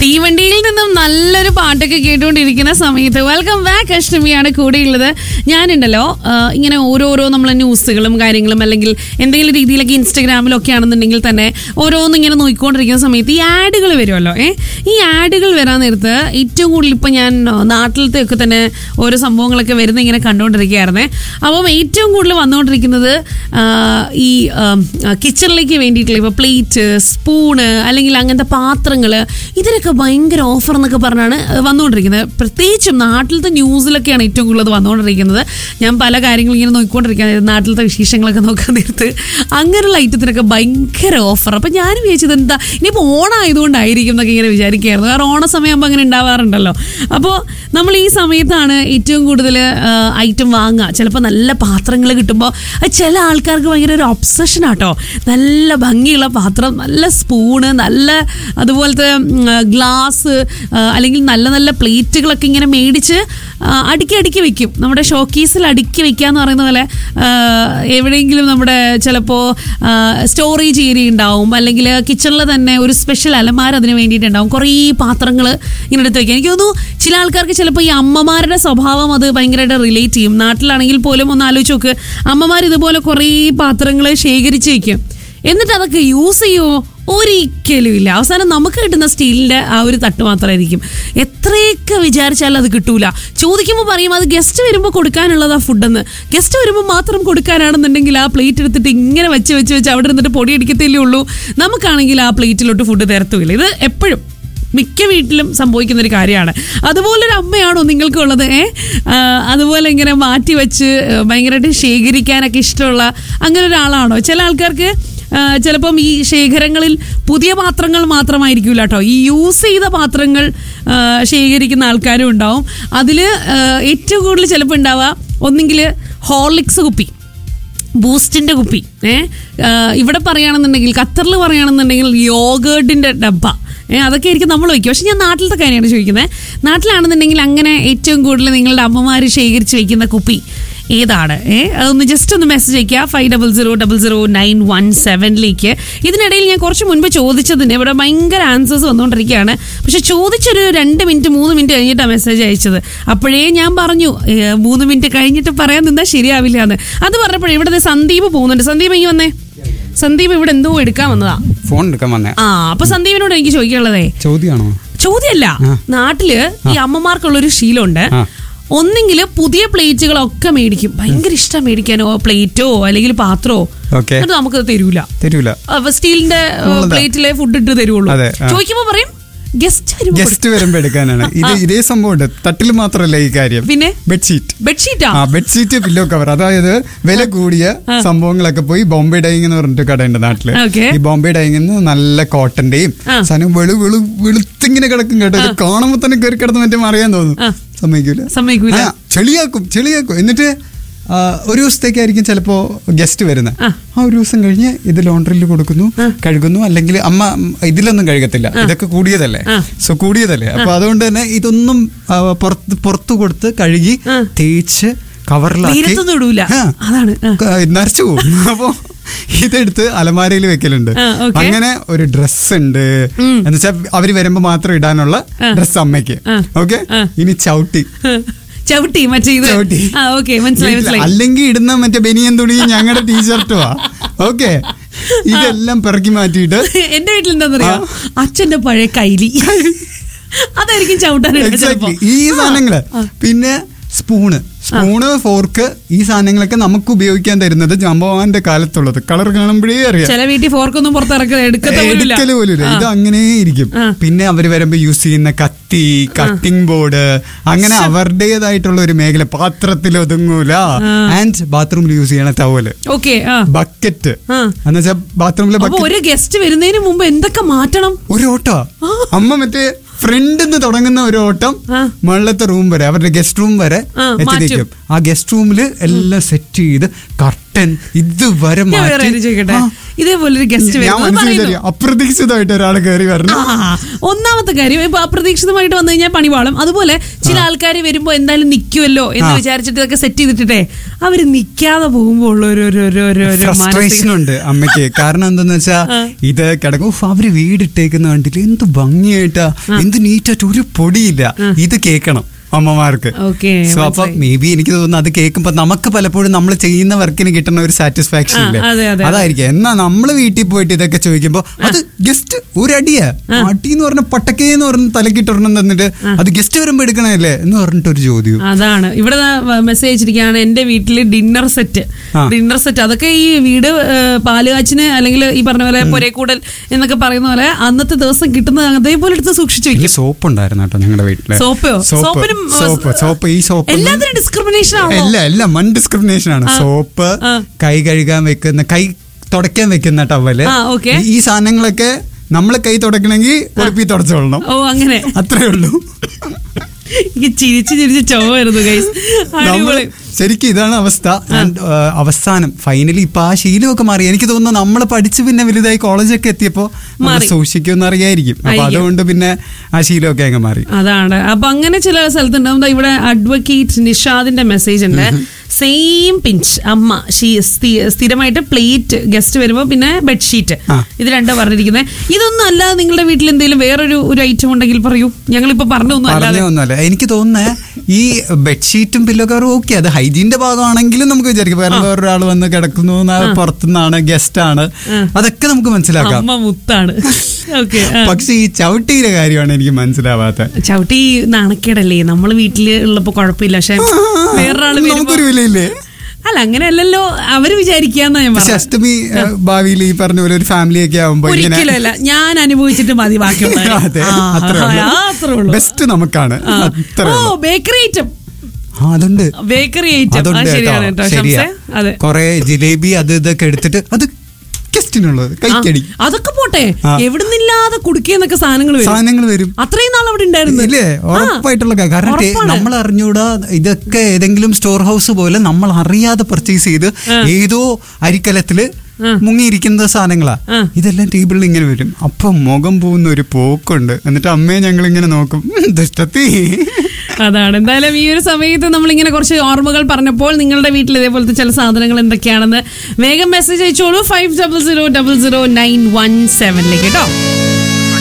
തീവണ്ടിയിൽ നിന്നും നല്ലൊരു പാട്ടൊക്കെ കേട്ടുകൊണ്ടിരിക്കുന്ന സമയത്ത് വെൽക്കം ബാക്ക് അഷ്ടമിയാണ് കൂടെയുള്ളത് ഞാനുണ്ടല്ലോ ആ, ഇങ്ങനെ ഓരോരോ നമ്മളെ ന്യൂസുകളും കാര്യങ്ങളും അല്ലെങ്കിൽ എന്തെങ്കിലും രീതിയിലൊക്കെ ഇൻസ്റ്റഗ്രാമിലൊക്കെ ആണെന്നുണ്ടെങ്കിൽ തന്നെ ഓരോന്ന് ഇങ്ങനെ നോക്കിക്കൊണ്ടിരിക്കുന്ന സമയത്ത് ഈ ആഡുകൾ വരുമല്ലോ ഏ ഈ ആഡുകൾ വരാൻ നേരത്ത് ഏറ്റവും കൂടുതൽ ഇപ്പം ഞാൻ ആ, നാട്ടിലത്തെ ഒക്കെ തന്നെ ഓരോ സംഭവങ്ങളൊക്കെ വരുന്ന ഇങ്ങനെ കണ്ടുകൊണ്ടിരിക്കുകയായിരുന്നേ അപ്പം ഏറ്റവും കൂടുതൽ വന്നുകൊണ്ടിരിക്കുന്നത് ആ, ഈ കിച്ചണിലേക്ക് വേണ്ടിയിട്ടുള്ള ഇപ്പോൾ പ്ലേറ്റ് സ്പൂണ് അല്ലെങ്കിൽ അങ്ങനത്തെ പാത്രങ്ങൾ ഇതിനൊക്കെ ഭയങ്കര ഓഫർ എന്നൊക്കെ പറഞ്ഞാണ് വന്നുകൊണ്ടിരിക്കുന്നത് പ്രത്യേകിച്ചും നാട്ടിലത്തെ ന്യൂസിലൊക്കെയാണ് ഏറ്റവും കൂടുതൽ അത് വന്നുകൊണ്ടിരിക്കുന്നത് ഞാൻ പല കാര്യങ്ങളും ഇങ്ങനെ നോക്കിക്കൊണ്ടിരിക്കുകയാണ് നാട്ടിലത്തെ വിശേഷങ്ങളൊക്കെ നോക്കാൻ നേരത്ത് അങ്ങനെയുള്ള ഐറ്റത്തിനൊക്കെ ഭയങ്കര ഓഫർ അപ്പം ഞാൻ വിചാരിച്ചത് എന്താ ഇനിയിപ്പോൾ ഓണായതുകൊണ്ടായിരിക്കും എന്നൊക്കെ ഇങ്ങനെ വിചാരിക്കുകയായിരുന്നു കാരണം ഓണ സമയമാകുമ്പോൾ അങ്ങനെ ഉണ്ടാവാറുണ്ടല്ലോ അപ്പോൾ നമ്മൾ ഈ സമയത്താണ് ഏറ്റവും കൂടുതൽ ഐറ്റം വാങ്ങുക ചിലപ്പോൾ നല്ല പാത്രങ്ങൾ കിട്ടുമ്പോൾ അത് ചില ആൾക്കാർക്ക് ഭയങ്കര ഒരു ഒബ്സഷൻ ആട്ടോ നല്ല ഭംഗിയുള്ള പാത്രം നല്ല സ്പൂണ് നല്ല അതുപോലത്തെ ഗ്ലാസ് അല്ലെങ്കിൽ നല്ല നല്ല പ്ലേറ്റുകളൊക്കെ ഇങ്ങനെ മേടിച്ച് ആ, അടുക്കി അടുക്കി വെക്കും നമ്മുടെ ഷോക്കീസിൽ അടുക്കി വെക്കുക എന്ന് പറയുന്ന പോലെ ആ, എവിടെയെങ്കിലും നമ്മുടെ ചിലപ്പോൾ സ്റ്റോറേജ് ഏരിയ ഉണ്ടാവും അല്ലെങ്കിൽ കിച്ചണിൽ തന്നെ ഒരു സ്പെഷ്യൽ അലമാര അതിന് വേണ്ടിയിട്ടുണ്ടാവും കുറേ പാത്രങ്ങൾ ഇങ്ങനെ എടുത്ത് വെക്കുക എനിക്ക് തോന്നുന്നു ചില ആൾക്കാർക്ക് ചിലപ്പോൾ ഈ അമ്മമാരുടെ സ്വഭാവം അത് ഭയങ്കരമായിട്ട് റിലേറ്റ് ചെയ്യും നാട്ടിലാണെങ്കിൽ പോലും ഒന്ന് ആലോചിച്ച് നോക്ക് അമ്മമാർ ഇതുപോലെ കുറേ പാത്രങ്ങൾ ശേഖരിച്ച് വെക്കും എന്നിട്ട് അതൊക്കെ യൂസ് ചെയ്യുമോ ഒരിക്കലും ഇല്ല അവസാനം നമുക്ക് കിട്ടുന്ന സ്റ്റീലിന്റെ ആ ഒരു തട്ട് മാത്രമായിരിക്കും എത്രയൊക്കെ വിചാരിച്ചാലും അത് കിട്ടൂല ചോദിക്കുമ്പോൾ പറയും അത് ഗസ്റ്റ് വരുമ്പോൾ കൊടുക്കാനുള്ളതാ ഫുഡെന്ന് ഗസ്റ്റ് വരുമ്പോൾ മാത്രം കൊടുക്കാനാണെന്നുണ്ടെങ്കിൽ ആ പ്ലേറ്റ് എടുത്തിട്ട് ഇങ്ങനെ വെച്ച് വെച്ച് വെച്ച് അവിടെ ഇരുന്നിട്ട് പൊടി അടിക്കത്തല്ലേ ഉള്ളൂ നമുക്കാണെങ്കിൽ ആ പ്ലേറ്റിലോട്ട് ഫുഡ് തരത്തുമില്ല ഇത് എപ്പോഴും മിക്ക വീട്ടിലും സംഭവിക്കുന്ന ഒരു കാര്യമാണ് അതുപോലൊരു അമ്മയാണോ നിങ്ങൾക്കുള്ളത് ഏ ആ, അതുപോലെ ഇങ്ങനെ മാറ്റി വെച്ച് ഭയങ്കരമായിട്ട് ശേഖരിക്കാനൊക്കെ ഇഷ്ടമുള്ള അങ്ങനെ ഒരാളാണോ ചില ആൾക്കാർക്ക് ആ, ചിലപ്പം ഈ ശേഖരങ്ങളിൽ പുതിയ പാത്രങ്ങൾ മാത്രമായിരിക്കില്ല കേട്ടോ ഈ യൂസ് ചെയ്ത പാത്രങ്ങൾ ആ, ശേഖരിക്കുന്ന ആൾക്കാരും ഉണ്ടാവും അതിൽ ഏറ്റവും കൂടുതൽ ചിലപ്പോൾ ഉണ്ടാവുക ഒന്നെങ്കിൽ ഹോർലിക്സ് കുപ്പി ബൂസ്റ്റിന്റെ കുപ്പി ഏ ആ, ഇവിടെ പറയുകയാണെന്നുണ്ടെങ്കിൽ ഖത്തറിൽ പറയുകയാണെന്നുണ്ടെങ്കിൽ യോഗേർഡിന്റെ ഡബ്ബ ഏ അതൊക്കെ ആയിരിക്കും നമ്മൾ വയ്ക്കുക പക്ഷെ ഞാൻ നാട്ടിലത്തെ കാര്യമാണ് ചോദിക്കുന്നത് നാട്ടിലാണെന്നുണ്ടെങ്കിൽ അങ്ങനെ ഏറ്റവും കൂടുതൽ നിങ്ങളുടെ അമ്മമാർ ശേഖരിച്ച് വെക്കുന്ന കുപ്പി ഏതാണ് ഏ അതൊന്ന് ജസ്റ്റ് ഒന്ന് മെസ്സേജ് അയക്കുക five double zero double zero nine one സെവനിലേക്ക് ഇതിനിടയിൽ ഞാൻ കുറച്ച് മുൻപ് ചോദിച്ചതിന് ഇവിടെ ഭയങ്കര ആൻസേഴ്സ് വന്നുകൊണ്ടിരിക്കുകയാണ് പക്ഷെ ചോദിച്ചൊരു രണ്ട് മിനിറ്റ് മൂന്ന് മിനിറ്റ് കഴിഞ്ഞിട്ടാണ് മെസ്സേജ് അയച്ചത് അപ്പോഴേ ഞാൻ പറഞ്ഞു ഏ, മൂന്ന് മിനിറ്റ് കഴിഞ്ഞിട്ട് പറയാൻ നിന്നാൽ ശരിയാവില്ല എന്ന് അത് പറഞ്ഞപ്പോഴേ ഇവിടെ ദേ സന്ദീപ് പോകുന്നുണ്ട് സന്ദീപ് ഇങ്ങ് വന്നേ സന്ദീപ് ഇവിടെ എന്തോ എടുക്കാൻ വന്നതാ ഫോൺ എടുക്കാൻ വന്നേ ആ അപ്പൊ സന്ദീപിനോട് എനിക്ക് ചോദിക്കാനുള്ളതേ ചോദ്യമാണോ ചോദ്യമല്ല നാട്ടില് ഈ അമ്മമാർക്കുള്ളൊരു ശീലമുണ്ട് ആ. ഒന്നെങ്കിൽ പുതിയ പ്ലേറ്റുകളൊക്കെ മേടിക്കും ഭയങ്കര ഇഷ്ടം മേടിക്കാനോ പ്ലേറ്റോ അല്ലെങ്കിൽ പാത്രമോ ഓക്കെ എന്നിട്ട് നമുക്ക് തരൂല തരൂല അപ്പൊ സ്റ്റീലിന്റെ ഉള്ളതാ. പ്ലേറ്റിലെ ഫുഡ് ഇട്ട് തരുള്ളൂ അതെ, ആ. ചോദിക്കുമ്പോ പറയും ഗസ്റ്റ് വരുമ്പോ ഗസ്റ്റ് വരുമ്പോ എടുക്കാനാണ് ഇത് ഇതേ സംഭവം ഉണ്ട് തട്ടിൽ മാത്രമല്ല ഈ കാര്യം പിന്നെ ബെഡ്ഷീറ്റ് ബെഡ്ഷീറ്റാ ആ ബെഡ്ഷീറ്റ് പില്ലോ കവർ അതായത് വില കൂടിയ സംഭവങ്ങളൊക്കെ പോയി ബോംബെ ഡൈങ് എന്ന് പറഞ്ഞിട്ട് കടയുണ്ട് നാട്ടില് Okay. ഈ ബോംബെ ഡൈങ് നല്ല കോട്ടന്റെയും ആ. സാധനം വെളു വെളു വെളുത്തിങ്ങനെ കിടക്കും കേട്ടോ ഇത് കാണുമ്പോ തന്നെ കയറി കിടന്ന് മറ്റേ അറിയാൻ ആ. തോന്നും സമ്മതിക്കൂല സമ്മതിക്കൂല. ആ, ചെളിയാക്കും ചെളിയാക്കും എന്നിട്ട് ആ, ഒരു ദിവസത്തേക്കായിരിക്കും ചിലപ്പോ ഗസ്റ്റ് വരുന്നത് ആ. ആ ഒരു ദിവസം കഴിഞ്ഞ് ഇത് ലോണ്ടറിയിൽ കൊടുക്കുന്നു കഴുകുന്നു അല്ലെങ്കിൽ അമ്മ ഉം, ഇതിലൊന്നും കഴുകത്തില്ല ഇതൊക്കെ കൂടിയതല്ലേ ആ. സോ കൂടിയതല്ലേ അപ്പൊ അതുകൊണ്ട് തന്നെ ഇതൊന്നും ആ, പുറത്ത് പുറത്ത് കൊടുത്ത് കഴുകി ആ. തേച്ച് കവറിലാക്കി തീരത്തൊന്നും ഇടൂല ആ. അതാണ് ആ. ക- നരച്ചു പോകും അപ്പൊ ഇതെടുത്ത് അലമാരയിൽ വെക്കലുണ്ട് ആ, okay. അങ്ങനെ ഒരു ഡ്രസ് ഉണ്ട് എന്ന് വെച്ചാൽ അവര് വരുമ്പോ മാത്രം ഇടാനുള്ള ഡ്രസ് അമ്മയ്ക്ക് ആ. ഓക്കെ ആ. ഇനി ചവിട്ടി ചവിട്ടി മറ്റേ ഇത് ചവിട്ടി. ആ ഓക്കെ മനസ്സിലായി മനസ്സിലായി അല്ലെങ്കിൽ ഇടുന്ന മറ്റേ ബനിയൻ തുണിയും ഞങ്ങളുടെ ടീഷർട്ടുവാ ഓക്കെ ഇതെല്ലാം പിറക്കി മാറ്റിയിട്ട് എന്റെ വീട്ടിൽ എന്താണെന്നറിയോ അച്ഛന്റെ പഴയ കൈലി അതായിരിക്കും ചവിട്ടാനായിട്ട് എക്സാക്ട്ലി ചിലപ്പോ ഈ സാധനങ്ങള് പിന്നെ സ്പൂണ് സ്പൂണ് ഫോർക്ക് ഈ സാധനങ്ങളൊക്കെ നമുക്ക് ഉപയോഗിക്കാൻ തരുന്നത് ജമ്പവാന്റെ കാലത്തുള്ളത് കളർ കാണുമ്പോഴേ അറിയാം ചില വീട്ടിൽ ഫോർക്കൊന്നും പുറത്തിറക്കുക എടുക്കത്ത പോലും ഇല്ല. എടുക്കല് പോലും ഇല്ല. ഇത് അങ്ങനെ ഇരിക്കും ആ. പിന്നെ അവര് വരുമ്പോ യൂസ് ചെയ്യുന്ന കത്തി കട്ടിംഗ് ബോർഡ് അങ്ങനെ അവരുടേതായിട്ടുള്ള ഒരു മേഖല പാത്രത്തിൽ ഒതുങ്ങൂല ആൻഡ് ബാത്റൂമിൽ യൂസ് ചെയ്യണ ടവല് ഓക്കെ ആ ബക്കറ്റ് ആ. എന്ന് വെച്ചാൽ ബാത്റൂമിലെ അപ്പൊ ബക്കറ്റ് ഒരു ഗസ്റ്റ് വരുന്നതിന് മുമ്പ് എന്തൊക്കെ മാറ്റണം ഒരു ഓട്ടോ അമ്മ മറ്റേ ഫ്രണ്ടിൽ നിന്ന് തുടങ്ങുന്ന ഒരു ഓട്ടം ആ. മുകളിലത്തെ റൂം വരെ അവരുടെ ഗസ്റ്റ് റൂം വരെ ആ, എത്തിക്കും ആ ഗസ്റ്റ് റൂമിൽ എല്ലാം സെറ്റ് ചെയ്ത് കർട്ടൻ കട്ടൻ ഇതുവരെ ഞാൻ വേറെ മാറ്റി കാര്യം ചോദിക്കട്ടെ ആ, ഇതേപോലെ ഒരു ഗസ്റ്റ് ഞാൻ വരുന്നത് മനസ്സിൽ പറയുന്നു വിചാരിക്കും, അപ്രതീക്ഷിതമായിട്ട് ഒരാൾ കയറി വരണം ആ, ഒന്നാമത്തെ കാര്യം ഇപ്പൊ അപ്രതീക്ഷിതമായിട്ട് വന്നു കഴിഞ്ഞാൽ പണിപാളും അതുപോലെ ചില ആൾക്കാർ വരുമ്പോ എന്തായാലും നിൽക്കുമല്ലോ എന്ന് ആ. വിചാരിച്ചിട്ട് ഇതൊക്കെ സെറ്റ് ചെയ്തിട്ടേ അവര് നിൽക്കാതെ പോകുമ്പോൾ ഉള്ള ഒരു ഒരു ഒരു ഒരു ഒരു ഫ്രസ്ട്രേഷൻ മാനസിക ഉണ്ട് അമ്മയ്ക്ക് കാരണം എന്തെന്ന് വെച്ചാ ഇത് കിടക്കും ഉഫ്, അവര് വീടിട്ടേക്കുന്ന കണ്ടില്ല എന്ത് ഭംഗിയായിട്ടാ എന്ത് നീറ്റായിട്ട് ഒരു പൊടിയില്ല ഇത് കേൾക്കണം അമ്മമാർക്ക് Okay, സോ അപ്പൊ മേ ബി എനിക്ക് തോന്നുന്നു അത് കേൾക്കുമ്പോ നമുക്ക് പലപ്പോഴും നമ്മൾ ചെയ്യുന്ന വർക്കിന് കിട്ടുന്ന ഒരു സാറ്റിസ്ഫാക്ഷൻ ആ, ഇല്ലേ അതെ, അതെ, അതായിരിക്കും എന്നാ നമ്മള് വീട്ടിൽ പോയിട്ട് ഇതൊക്കെ ചോദിക്കുമ്പോ അത് ഗസ്റ്റ് ഒരു അടിയാ അടി എന്ന് പറഞ്ഞ പട്ടക്കേന്ന് പറഞ്ഞ് തലക്കിട്ടൊരെണ്ണം തന്നിട്ട് അത് ഗസ്റ്റ് വരുമ്പോ എടുക്കണല്ലേ എന്ന് പറഞ്ഞിട്ട് ഒരു ചോദ്യം അതാണ് ഇവിടെ മെസ്സേജ് അയച്ചിരിക്കുകയാണ് എന്റെ വീട്ടില് ഡിന്നർ സെറ്റ് ആ. ഡിന്നർ സെറ്റ് അതൊക്കെ ഈ വീട് ഏഹ്, പാലുകാച്ചിന് അല്ലെങ്കിൽ ഈ പറഞ്ഞ പോലെ പൊരേക്കൂടൽ എന്നൊക്കെ പറയുന്ന പോലെ അന്നത്തെ ദിവസം കിട്ടുന്നത് അതേപോലെ എടുത്ത് സൂക്ഷിച്ചു വെക്കും എനിക്ക് സോപ്പ് ഉണ്ടായിരുന്നു കേട്ടോ ഞങ്ങളുടെ വീട്ടില് സോപ്പോ? സോപ്പിനും, സോപ്പ് സോപ്പ് ഈ സോപ്പ് എല്ലാത്തിനും ഡിസ്ക്രിമിനേഷൻ ആണോ എല്ലാം എല്ലാം വൺ ഡിസ്ക്രിമിനേഷൻ ആണ് സോപ്പ് ആ. കൈ കഴുകാൻ വെക്കുന്ന കൈ തുടയ്ക്കാൻ വെക്കുന്ന ടവല് ആ, okay. ഈ സാധനങ്ങളൊക്കെ നമ്മൾ കൈ തുടക്കണമെങ്കിൽ ഒളിപ്പി തുടച്ചോളണം ഓ അങ്ങനെ അത്രേ ഉള്ളൂ എനിക്ക് ചിരിച്ച് ചിരിച്ച് ചൊവ്വ വരുന്നു ഗൈസ് നമ്മൾ അടിപൊളി ശരിക്കും ഇതാണ് അവസ്ഥ And, ആ, അവസാനം ഫൈനലി ഇപ്പൊ ആ ശീലമൊക്കെ മാറി എനിക്ക് തോന്നുന്നു നമ്മൾ പഠിച്ച് പിന്നെ വലുതായി കോളേജൊക്കെ എത്തിയപ്പോ നമ്മൾ മാറി. സൂക്ഷിക്കുമെന്ന് അറിയായിരിക്കും അപ്പൊ ആയിരിക്കും. അതുകൊണ്ട് പിന്നെ ആ ശീലമൊക്കെ അങ്ങ് മാറി അതാണ് അപ്പൊ അങ്ങനെ ചില സ്ഥലത്തുണ്ടാവും ദാ ഇവിടെ അഡ്വക്കേറ്റ് നിഷാദിന്റെ മെസ്സേജ് ഉണ്ട് സെയിം പിഞ്ച് അമ്മ ഷീ സ്ഥി- സ്ഥിരമായിട്ട് പ്ലേറ്റ് ഗസ്റ്റ് വരുമ്പോ പിന്നെ ബെഡ്ഷീറ്റ് ആ. ഇത് രണ്ടാ പറഞ്ഞിരിക്കുന്നത് ഇതൊന്നും അല്ലാതെ നിങ്ങളുടെ വീട്ടിൽ എന്തെങ്കിലും വേറൊരു ഒരു ഐറ്റം ഉണ്ടെങ്കിൽ പറയൂ ഞങ്ങളിപ്പോ പറഞ്ഞൊന്നും അല്ലാതെ പറഞ്ഞൊന്നുമല്ല എനിക്ക് തോന്നുന്നത് ഈ ബെഡ്ഷീറ്റും പില്ലോ കവറും ഓക്കെ അത് ഹൈജീന്റെ ഭാഗമാണെങ്കിലും നമുക്ക് വിചാരിക്കാം വേറെ വേറൊരാൾ വന്ന് കിടക്കുന്നു ന- പുറത്തുനിന്നാണ് ഗസ്റ്റ് ആണ് അതൊക്കെ നമുക്ക് മനസ്സിലാക്കാം അമ്മ മുത്താണ് ഓക്കെ പക്ഷെ ഈ ചവിട്ടിയുടെ കാര്യമാണ് എനിക്ക് മനസ്സിലാവാത്ത ചവിട്ടി നാണക്കേടല്ലേ നമ്മൾ വീട്ടില് ഉള്ളപ്പോ കുഴപ്പമില്ല പക്ഷെ വേറൊരാള് വരുമ്പോ നമുക്കൊരു വിലയില്ലേ അല്ല അങ്ങനെയല്ലല്ലോ അവര് വിചാരിക്കാന്നാ ഞാൻ പക്ഷെ പറഞ്ഞത് അഷ്ടമി ഏഹ്, ഭാവിയിൽ ഈ പറഞ്ഞ പോലെ ഒരു ഫാമിലി ഒക്കെ ആവുമ്പോ ഇങ്ങനെ ഒരിക്കലും അല്ല ഞാൻ അനുഭവിച്ചിട്ട് മതി ബാക്കിയുള്ളവരെ. അതെ ആ, അത്രേ ആ, അത്രേ ഉള്ളൂ ഉള്ളൂ ബെസ്റ്റ് നമുക്കാണ് ആ. അത്രേ ഓ ഉള്ളൂ ബേക്കറി ഐറ്റം ആ, അതുണ്ട് ബേക്കറി ഐറ്റം അതുണ്ട് ശരിയാണ് കേട്ടോ കേട്ടോ ശരിയാ ഷംസേ അതെ കൊറേ ജിലേബി അത് ഇതൊക്കെ എടുത്തിട്ട് അത് ഗസ്റ്റിനുള്ളത് കൈക്കടി ആ, അതൊക്കെ പോട്ടെ ആ. എവിടുന്നില്ലാതെ കുടുക്കിയെന്നൊക്കെ സാധനങ്ങൾ വരും സാധനങ്ങൾ വരും അത്രയും നാൾ അവിടെ ഉണ്ടായിരുന്നു ഇല്ലേ ഉറപ്പായിട്ടുള്ള കാര്യം. കാരണം ടേ- ഉറപ്പാണ്. നമ്മൾ അറിഞ്ഞൂടാ ഇതൊക്കെ ഏതെങ്കിലും സ്റ്റോർ ഹൗസ് പോലെ നമ്മൾ അറിയാതെ പർച്ചേസ് ചെയ്ത് ഏതോ അരിക്കലത്തില് മുങ്ങിയിരിക്കുന്ന സാധനങ്ങളാ ആ. ഇതെല്ലാം ടേബിളിൽ ഇങ്ങനെ വരും അപ്പൊ മുഖം പോകുന്ന ഒരു പോക്കുണ്ട് എന്നിട്ട് അമ്മയെ ഞങ്ങൾ ഇങ്ങനെ നോക്കും "ഉം, ദുഷ്ടത്തി അതാണ് എന്തായാലും ഈ ഒരു സമയത്ത് നമ്മളിങ്ങനെ കുറച്ച് ഓർമ്മകൾ പറഞ്ഞപ്പോൾ നിങ്ങളുടെ വീട്ടിൽ ഇതേപോലത്തെ ചില സാധനങ്ങൾ എന്തൊക്കെയാണെന്ന് വേഗം മെസ്സേജ് അയച്ചോളൂ five double zero double zero nine one സെവനിലേക്ക് കേട്ടോ